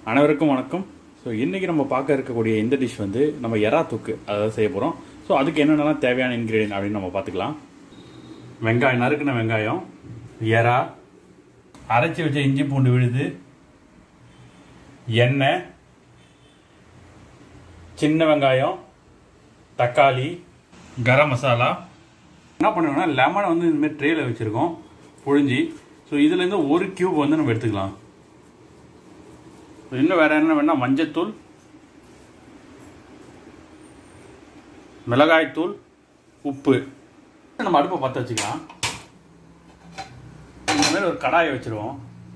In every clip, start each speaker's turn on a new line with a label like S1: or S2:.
S1: அனைவருக்கும் வணக்கம் ஸோ இன்றைக்கி நம்ம பார்க்க இருக்கக்கூடிய இந்த டிஷ் வந்து நம்ம எறா தொக்கு அதாவது செய்ய போகிறோம் ஸோ அதுக்கு என்னென்னலாம் தேவையான இன்க்ரீடியன்ட் அப்படின்னு நம்ம பார்த்துக்கலாம் வெங்காயம் நறுக்கின வெங்காயம் எறா அரைச்சி வச்ச இஞ்சி பூண்டு விழுது எண்ணெய் சின்ன வெங்காயம் தக்காளி கரம் மசாலா என்ன பண்ணுவோம்னா லெமனை வந்து இந்த மாதிரி ட்ரேயில் வச்சுருக்கோம் புழிஞ்சி ஸோ இதுலேருந்து ஒரு கியூப் வந்து நம்ம எடுத்துக்கலாம் இன்னும் வேற என்ன வேணா மஞ்சத்தூள் மிளகாய்த்தூள் உப்பு நம்ம அடுப்பை பற்ற வச்சுக்கலாம் இந்த மாதிரி ஒரு கடாயை வச்சுருவோம்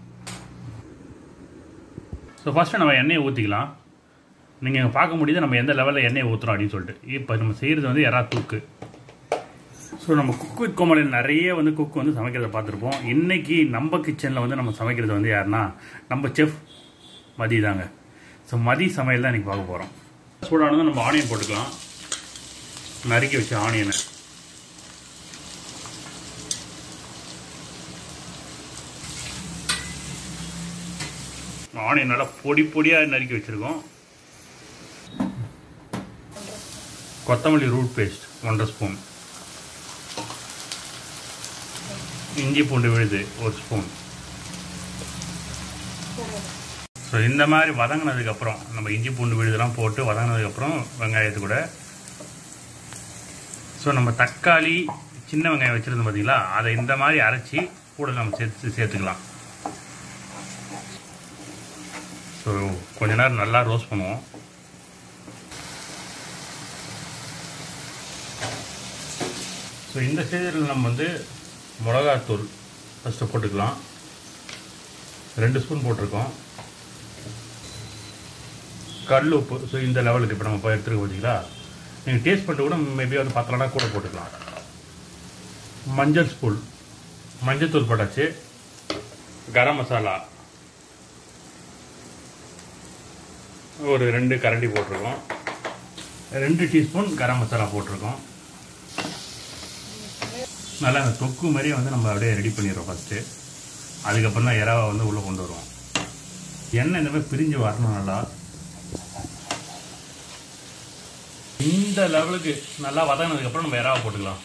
S1: ஸோ ஃபஸ்ட்டு நம்ம எண்ணெயை ஊற்றிக்கலாம் நீங்கள் பார்க்க முடியுது நம்ம எந்த லெவலில் எண்ணெயை ஊற்றுறோம் அப்படின்னு சொல்லிட்டு இப்போ நம்ம செய்கிறது வந்து எறா தூக்கு ஸோ நம்ம குக் வித் கோமலில் நிறைய வந்து குக் வந்து சமைக்கிறத பார்த்துருப்போம் இன்றைக்கி நம்ம கிச்சனில் வந்து நம்ம சமைக்கிறது வந்து யாருன்னா நம்ம செஃப் மதி தாங்க ஸோ மதி சமையல் தான் இன்றைக்கி பார்க்க போகிறோம் சூடானதும் நம்ம ஆனியன் போட்டுக்கலாம் நறுக்கி வச்ச ஆனியனை ஆனியன் நல்லா பொடி பொடியாக நறுக்கி வச்சுருக்கோம் கொத்தமல்லி ரூட் பேஸ்ட் ஒன்றரை ஸ்பூன் இஞ்சி பூண்டு விழுது ஒரு ஸ்பூன் ஸோ இந்த மாதிரி வதங்கினதுக்கப்புறம் நம்ம இஞ்சி பூண்டு விழுதெல்லாம் போட்டு வதங்கினதுக்கப்புறம் வெங்காயத்து கூட ஸோ நம்ம தக்காளி சின்ன வெங்காயம் வச்சுருந்தோம் பார்த்தீங்களா அதை இந்த மாதிரி அரைச்சி கூட நம்ம சேர்த்து சேர்த்துக்கலாம் ஸோ கொஞ்ச நேரம் நல்லா ரோஸ்ட் பண்ணுவோம் ஸோ இந்த ஸ்டேஜில் நம்ம வந்து மிளகாத்தூள் ஃபஸ்ட்டு போட்டுக்கலாம் ரெண்டு ஸ்பூன் போட்டிருக்கோம் கல் உப்பு ஸோ இந்த லெவலுக்கு இப்போ நம்ம போய் எடுத்துருக்க பார்த்தீங்களா நீங்கள் டேஸ்ட் பண்ணிட்டு கூட மேபி வந்து பத்தலனா கூட போட்டுக்கலாம் மஞ்சள் ஸ்பூல் மஞ்சத்தூள் போட்டாச்சு கரம் மசாலா ஒரு ரெண்டு கரண்டி போட்டிருக்கோம் ரெண்டு டீஸ்பூன் கரம் மசாலா போட்டிருக்கோம் நல்லா அந்த தொக்கு மாதிரியே வந்து நம்ம அப்படியே ரெடி பண்ணிடுறோம் ஃபஸ்ட்டு அதுக்கப்புறம் தான் இறாவை வந்து உள்ளே கொண்டு வருவோம் எண்ணெய் இந்த மாதிரி பிரிஞ்சு வரணும் நல்லா இந்த லெவலுக்கு நல்லா வதங்கினதுக்கப்புறம் நம்ம இறாவை போட்டுக்கலாம்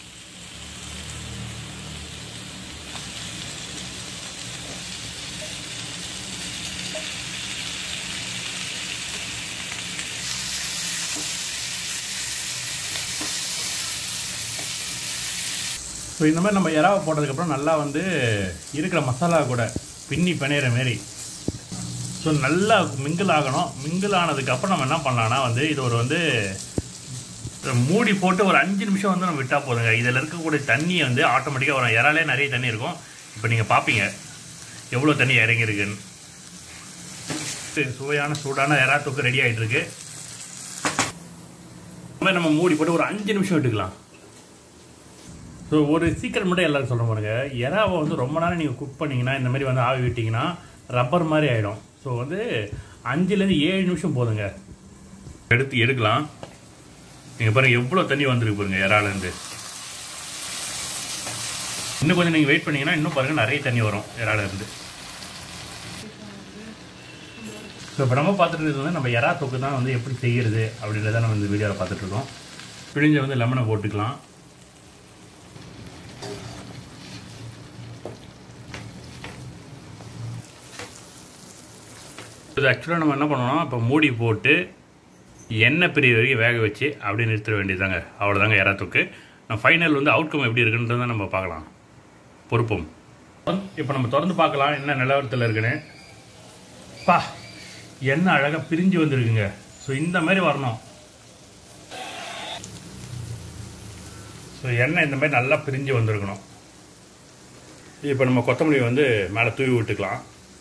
S1: ஸோ இந்த மாதிரி நம்ம இறாவை போட்டதுக்கப்புறம் நல்லா வந்து இருக்கிற மசாலா கூட பின்னி பிணையிற மாரி ஸோ நல்லா மிங்கிள் ஆகணும் மிங்கிள் ஆனதுக்கப்புறம் நம்ம என்ன பண்ணலாம்னா வந்து இது ஒரு வந்து மூடி போட்டு ஒரு அஞ்சு நிமிஷம் வந்து நம்ம விட்டால் போதுங்க இதில் இருக்கக்கூடிய தண்ணி வந்து ஆட்டோமேட்டிக்காக வரும் இறாலே நிறைய தண்ணி இருக்கும் இப்போ நீங்கள் பார்ப்பீங்க எவ்வளோ தண்ணி இறங்கியிருக்குன்னு சுவையான சூடான இறா தொக்கு ரெடி ஆகிட்டு இருக்கு நம்ம மூடி போட்டு ஒரு அஞ்சு நிமிஷம் விட்டுக்கலாம் ஸோ ஒரு சீக்கிரம் மட்டும் எல்லாரும் சொல்ல பாருங்க இறாவை வந்து ரொம்ப நேரம் நீங்கள் குக் பண்ணிங்கன்னா இந்த மாதிரி வந்து ஆவி விட்டிங்கன்னா ரப்பர் மாதிரி ஆகிடும் ஸோ வந்து அஞ்சுலேருந்து ஏழு நிமிஷம் போதுங்க எடுத்து எடுக்கலாம் நீங்கள் பாருங்கள் எவ்வளோ தண்ணி வந்துருக்கு பாருங்க இறாலேருந்து இன்னும் கொஞ்சம் நீங்கள் வெயிட் பண்ணிங்கன்னா இன்னும் பாருங்கள் நிறைய தண்ணி வரும் இறாலேருந்து ஸோ இப்போ நம்ம பார்த்துட்டு வந்து நம்ம இறா தொக்கு தான் வந்து எப்படி செய்கிறது அப்படின்றத நம்ம இந்த வீடியோவில் பார்த்துட்ருக்கோம் பிழிஞ்ச வந்து லெமனை போட்டுக்கலாம் இது ஆக்சுவலாக நம்ம என்ன பண்ணோம்னா இப்போ மூடி போட்டு எண்ணெய் பிரிவு வரைக்கும் வேக வச்சு அப்படியே நிறுத்த வேண்டியதாங்க அவ்வளோதாங்க இறத்துக்கு ஃபைனல் வந்து அவுட்கம் எப்படி இருக்குன்றதை நம்ம பார்க்கலாம் பொறுப்போம் இப்போ நம்ம திறந்து பார்க்கலாம் என்ன நிலவரத்தில் இருக்குன்னு பா எண்ணெய் அழகாக பிரிஞ்சு வந்துருக்குங்க ஸோ இந்த மாதிரி வரணும் ஸோ எண்ணெய் இந்த மாதிரி நல்லா பிரிஞ்சு வந்திருக்கணும் இப்போ நம்ம கொத்தமல்லி வந்து மேலே தூவி விட்டுக்கலாம்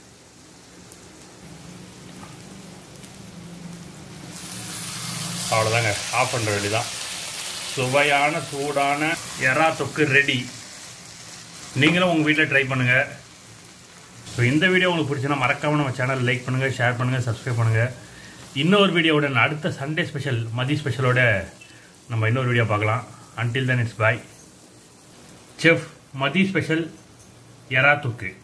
S1: அவ்வளோதாங்க ஆஃப் பண்ணுற ரெடி தான் சுவையான சூடான எறா தொக்கு ரெடி நீங்களும் உங்கள் வீட்டில் ட்ரை பண்ணுங்கள் ஸோ இந்த வீடியோ உங்களுக்கு பிடிச்சினா மறக்காமல் நம்ம சேனல் லைக் பண்ணுங்கள் ஷேர் பண்ணுங்கள் சப்ஸ்கிரைப் பண்ணுங்கள் இன்னொரு வீடியோவோட அடுத்த சண்டே ஸ்பெஷல் மதி ஸ்பெஷலோட நம்ம இன்னொரு வீடியோ பார்க்கலாம் until then it's bye chef Mathi special எறா தொக்கு